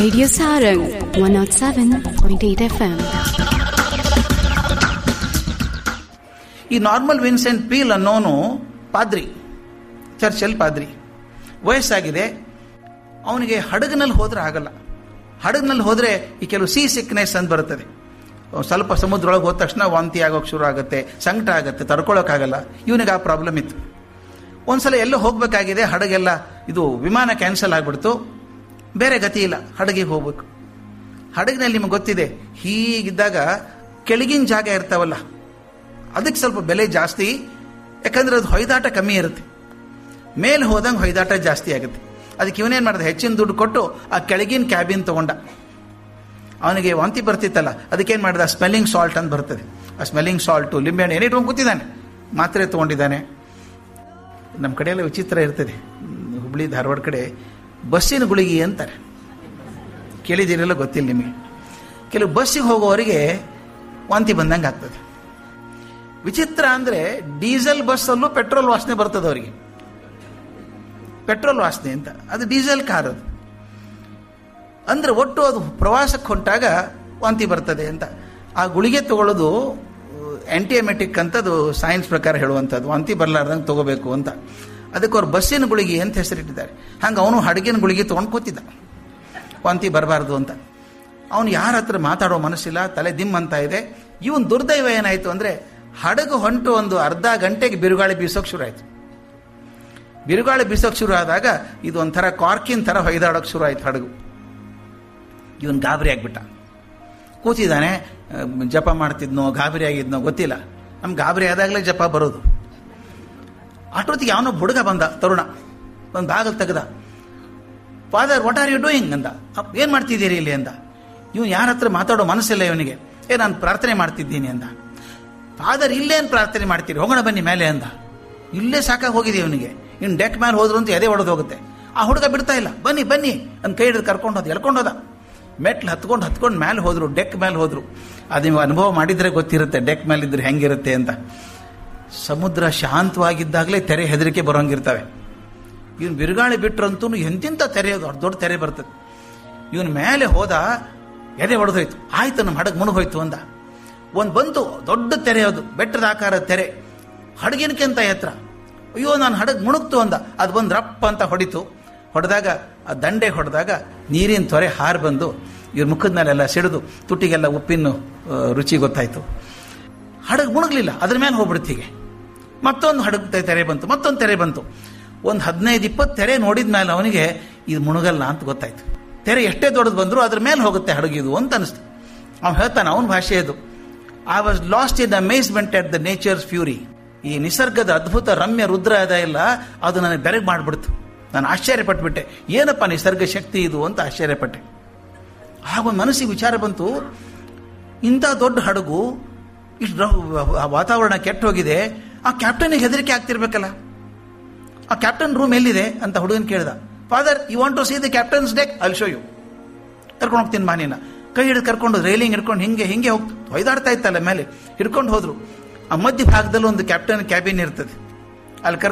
Radio Sarang 107.8 FM. ಈ Norman Vincent Peale ಅನ್ನೋನು ಪಾದ್ರಿ ಚರ್ಚಲ್ಲಿ ಪಾದ್ರಿ ವಯಸ್ಸಾಗಿದೆ ಅವನಿಗೆ ಹಡಗಿನಲ್ಲಿ ಹೋದ್ರೆ ಆಗಲ್ಲ ಹಡಗಿನಲ್ಲಿ ಹೋದ್ರೆ ಈ ಕೆಲವು ಸಿ ಸಿಕ್ನೆಸ್ ಅಂತ ಬರುತ್ತದೆ ಸ್ವಲ್ಪ ಸಮುದ್ರ ಒಳಗೆ ಹೋದ ತಕ್ಷಣ ವಾಂತಿ ಆಗೋಕೆ ಶುರು ಆಗುತ್ತೆ ಸಂಕಟ ಆಗುತ್ತೆ ತಡ್ಕೊಳಕ್ಕಾಗಲ್ಲ ಇವನಿಗೆ ಆ ಪ್ರಾಬ್ಲಮ್ ಇತ್ತು ಒಂದ್ಸಲ ಎಲ್ಲೋ ಹೋಗ್ಬೇಕಾಗಿದೆ ಹಡಗೆಲ್ಲ ಇದು ವಿಮಾನ ಕ್ಯಾನ್ಸಲ್ ಆಗಿಬಿಡ್ತು ಬೇರೆ ಗತಿ ಇಲ್ಲ ಹಡಗಿಗೆ ಹೋಗ್ಬೇಕು ಹಡಗಿನಲ್ಲಿ ನಿಮಗೆ ಗೊತ್ತಿದೆ ಹೀಗಿದ್ದಾಗ ಕೆಳಗಿನ ಜಾಗ ಇರ್ತಾವಲ್ಲ ಅದಕ್ಕೆ ಸ್ವಲ್ಪ ಬೆಲೆ ಜಾಸ್ತಿ ಯಾಕಂದ್ರೆ ಅದು ಹೊಯ್ದಾಟ ಕಮ್ಮಿ ಇರುತ್ತೆ ಮೇಲೆ ಹೋದಂಗೆ ಹೊಯ್ದಾಟ ಜಾಸ್ತಿ ಆಗುತ್ತೆ ಅದಕ್ಕೆ ಇವನೇನು ಮಾಡಿದ ಹೆಚ್ಚಿನ ದುಡ್ಡು ಕೊಟ್ಟು ಆ ಕೆಳಗಿನ ಕ್ಯಾಬಿನ್ ತಗೊಂಡ ಅವನಿಗೆ ವಾಂತಿ ಬರ್ತಿತ್ತಲ್ಲ ಅದಕ್ಕೇನು ಮಾಡಿದ ಸ್ಮೆಲ್ಲಿಂಗ್ ಸಾಲ್ಟ್ ಅಂತ ಬರ್ತದೆ ಆ ಸ್ಮೆಲ್ಲಿಂಗ್ ಸಾಲ್ಟು ಲಿಂಬೆಹಣ್ಣು ಏನೇ ಇಟ್ಕೊಂಡು ಕೂತಿದ್ದಾನೆ ಮಾತ್ರೆ ತೊಗೊಂಡಿದ್ದಾನೆ ನಮ್ಮ ಕಡೆ ಎಲ್ಲ ವಿಚಿತ್ರ ಇರ್ತದೆ ಹುಬ್ಳಿ ಧಾರವಾಡ ಕಡೆ ಬಸ್ಸಿನ ಗುಳಿಗೆ ಅಂತಾರೆ ಕೇಳಿದಿರಲ್ಲ ಗೊತ್ತಿಲ್ಲ ನಿಮಗೆ ಕೆಲವು ಬಸ್ಸಿಗೆ ಹೋಗೋವರಿಗೆ ವಾಂತಿ ಬಂದಂಗೆ ಆಗ್ತದೆ ವಿಚಿತ್ರ ಅಂದರೆ ಡೀಸೆಲ್ ಬಸ್ಸಲ್ಲೂ ಪೆಟ್ರೋಲ್ ವಾಸನೆ ಬರ್ತದೆ ಅವರಿಗೆ ಪೆಟ್ರೋಲ್ ವಾಸನೆ ಅಂತ ಅದು ಡೀಸೆಲ್ ಕಾರ್ ಅದು ಅಂದರೆ ಒಟ್ಟು ಅದು ಪ್ರವಾಸಕ್ಕೆ ಹೊಂಟಾಗ ವಾಂತಿ ಬರ್ತದೆ ಅಂತ ಆ ಗುಳಿಗೆ ತಗೊಳ್ಳೋದು ಆ್ಯಂಟಿಎಮೆಟಿಕ್ ಅಂತದು ಸೈನ್ಸ್ ಪ್ರಕಾರ ಹೇಳುವಂಥದ್ದು ವಾಂತಿ ಬರಲಾರ್ದಂಗೆ ತಗೋಬೇಕು ಅಂತ ಅದಕ್ಕೆ ಅವ್ರು ಬಸ್ಸಿನ ಗುಳಿಗೆ ಅಂತ ಹೆಸರಿಟ್ಟಿದ್ದಾರೆ ಹಂಗೆ ಅವನು ಹಡಗಿನ ಗುಳಿಗೆ ತೊಗೊಂಡು ಕೂತಿದ್ದ ವಾಂತಿ ಬರಬಾರ್ದು ಅಂತ ಅವನು ಯಾರ ಹತ್ರ ಮಾತಾಡೋ ಮನಸ್ಸಿಲ್ಲ ತಲೆ ದಿಮ್ ಅಂತ ಇದೆ ಇವನ್ ದುರ್ದೈವ ಏನಾಯಿತು ಅಂದರೆ ಹಡಗು ಹೊಂಟು ಒಂದು ಅರ್ಧ ಗಂಟೆಗೆ ಬಿರುಗಾಳಿ ಬೀಸೋಕೆ ಶುರು ಆಯಿತು ಬಿರುಗಾಳಿ ಬೀಸೋಕೆ ಶುರು ಆದಾಗ ಇದು ಒಂಥರ ಕಾರ್ಕಿನ್ ಥರ ಹೊಯ್ದಾಡೋಕೆ ಶುರು ಆಯ್ತು ಹಡಗು ಇವನು ಗಾಬರಿ ಆಗಿಬಿಟ್ಟ ಕೂತಿದ್ದಾನೆ ಜಪ ಮಾಡ್ತಿದ್ನೋ ಗಾಬರಿ ಆಗಿದ್ನೋ ಗೊತ್ತಿಲ್ಲ ನಮ್ಗೆ ಗಾಬರಿ ಆದಾಗಲೇ ಜಪ ಬರೋದು ಅಷ್ಟೊತ್ತಿಗೆ ಯಾವನೋ ಹುಡುಗ ಬಂದ ತರುಣ ಒಂದು ಬಾಗಲ್ ತೆಗೆದ father what are you doing ಅಂದ ಏನು ಮಾಡ್ತಿದ್ದೀರಿ ಇಲ್ಲಿ ಅಂದ ಇವನು ಯಾರ ಹತ್ರ ಮಾತಾಡೋ ಮನಸ್ಸಿಲ್ಲ ಇವನಿಗೆ ಏ ನಾನು ಪ್ರಾರ್ಥನೆ ಮಾಡ್ತಿದ್ದೀನಿ ಅಂದ ಫಾದರ್ ಇಲ್ಲೇನು ಪ್ರಾರ್ಥನೆ ಮಾಡ್ತೀರಿ ಹೋಗೋಣ ಬನ್ನಿ ಮೇಲೆ ಅಂದ ಇಲ್ಲೇ ಸಾಕಾಗಿ ಹೋಗಿದೆ ಇವನಿಗೆ ಇನ್ನು ಡೆಕ್ ಮೇಲೆ ಹೋದ್ರು ಅಂತ ಎದೆ ಹೊಡೆದು ಹೋಗುತ್ತೆ ಆ ಹುಡುಗ ಬಿಡ್ತಾ ಇಲ್ಲ ಬನ್ನಿ ಬನ್ನಿ ಅಂತ ಕೈ ಹಿಡಿದು ಕರ್ಕೊಂಡು ಹೋದ ಎಳ್ಕೊಂಡು ಹೋದ ಮೆಟ್ಲು ಹತ್ಕೊಂಡು ಹತ್ಕೊಂಡು ಮೇಲೆ ಹೋದ್ರು ಡೆಕ್ ಮೇಲೆ ಹೋದ್ರು ಅದು ನೀವು ಅನುಭವ ಮಾಡಿದ್ರೆ ಗೊತ್ತಿರುತ್ತೆ ಡೆಕ್ ಮೇಲೆ ಇದ್ರೆ ಹೆಂಗಿರುತ್ತೆ ಅಂತ ಸಮುದ್ರ ಶಾಂತವಾಗಿದ್ದಾಗಲೇ ತೆರೆ ಹೆದರಿಕೆ ಬರೋಂಗಿರ್ತವೆ ಇವನು ಬಿರುಗಾಳಿ ಬಿಟ್ರಂತೂ ಎಂತಿಂತ ತೆರೆ ದೊಡ್ಡ ದೊಡ್ಡ ತೆರೆ ಬರ್ತದೆ ಇವನ್ ಮೇಲೆ ಹೋದ ಎದೆ ಹೊಡೆದೋಯ್ತು ಆಯ್ತು ನಮ್ಮ ಹಡಗು ಮುಳುಗೋಯ್ತು ಅಂದ ಒಂದು ಬಂತು ದೊಡ್ಡ ತೆರೆ ಅದು ಬೆಟ್ಟದ ಆಕಾರ ತೆರೆ ಹಡಗಿನಕ್ಕಿಂತ ಎತ್ತರ ಅಯ್ಯೋ ನಾನು ಹಡಗು ಮುಣುಗ್ತು ಅಂದ ಅದು ಬಂದು ರಪ್ಪ ಅಂತ ಹೊಡಿತು ಹೊಡೆದಾಗ ಆ ದಂಡೆ ಹೊಡೆದಾಗ ನೀರಿನ ತೊರೆ ಹಾರು ಬಂದು ಇವ್ರ ಮುಖದ ಮೇಲೆಲ್ಲ ಸಿಡಿದು ತುಟಿಗೆಲ್ಲ ಉಪ್ಪಿನ ರುಚಿ ಗೊತ್ತಾಯ್ತು ಹಡಗು ಮುಣಗ್ಲಿಲ್ಲ ಅದ್ರ ಮೇಲೆ ಹೋಗ್ಬಿಡ್ತೀಗೆ ಮತ್ತೊಂದು ಹಡಗು ತೆರೆ ಬಂತು ಮತ್ತೊಂದು ತೆರೆ ಬಂತು ಒಂದು ಹದಿನೈದು ಇಪ್ಪತ್ತು ತೆರೆ ನೋಡಿದ ಮೇಲೆ ಅವನಿಗೆ ಇದು ಮುಣಗಲ್ಲ ಅಂತ ಗೊತ್ತಾಯ್ತು ತೆರೆ ಎಷ್ಟೇ ದೊಡ್ಡದು ಬಂದರೂ ಅದ್ರ ಮೇಲೆ ಹೋಗುತ್ತೆ ಹಡಗಿದು ಅಂತ ಅನಿಸ್ತು ಅವ್ನು ಹೇಳ್ತಾನೆ ಅವನ ಭಾಷೆ ಅದು I was lost in amazement at the nature's fury ಈ ನಿಸರ್ಗದ ಅದ್ಭುತ ರಮ್ಯ ರುದ್ರ ಅದ ಇಲ್ಲ ಅದು ನನಗೆ ಬೆರಗ್ ಮಾಡಿಬಿಡ್ತು ನಾನು ಆಶ್ಚರ್ಯಪಟ್ಬಿಟ್ಟೆ ಏನಪ್ಪ ನಿಸರ್ಗ ಶಕ್ತಿ ಇದು ಅಂತ ಆಶ್ಚರ್ಯಪಟ್ಟೆ ಆಗ ಒಂದು ಮನಸ್ಸಿಗೆ ವಿಚಾರ ಬಂತು ಇಂಥ ದೊಡ್ಡ ಹಡಗು ಇಷ್ಟು ವಾತಾವರಣ ಕೆಟ್ಟ ಹೋಗಿದೆ ಆ ಕ್ಯಾಪ್ಟನ್ಗೆ ಹೆದರಿಕೆ ಆಗ್ತಿರ್ಬೇಕಲ್ಲ ಆ ಕ್ಯಾಪ್ಟನ್ ರೂಮ್ ಎಲ್ಲಿದೆ ಅಂತ ಹುಡುಗನ್ ಕೇಳ್ದ father you want to see the captain's deck I'll show you ಕರ್ಕೊಂಡು ಹೋಗ್ತೀನಿ ಮಾನಿನ ಕೈ ಹಿಡಿದು ಕರ್ಕೊಂಡು ರೈಲಿಂಗ್ ಹಿಡ್ಕೊಂಡು ಹಿಂಗೆ ಹಿಂಗೆ ಹೋಗ್ ಹೊಯ್ದಾಡ್ತಾ ಇತ್ತಲ್ಲ ಮೇಲೆ ಹಿಡ್ಕೊಂಡು ಹೋದ್ರು ಆ ಮಧ್ಯ ಭಾಗದಲ್ಲಿ ಒಂದು ಕ್ಯಾಪ್ಟನ್ ಕ್ಯಾಬಿನ್ ಇರ್ತದೆ ಅಲ್ಲಿ ಕರ್ಕೊಂಡು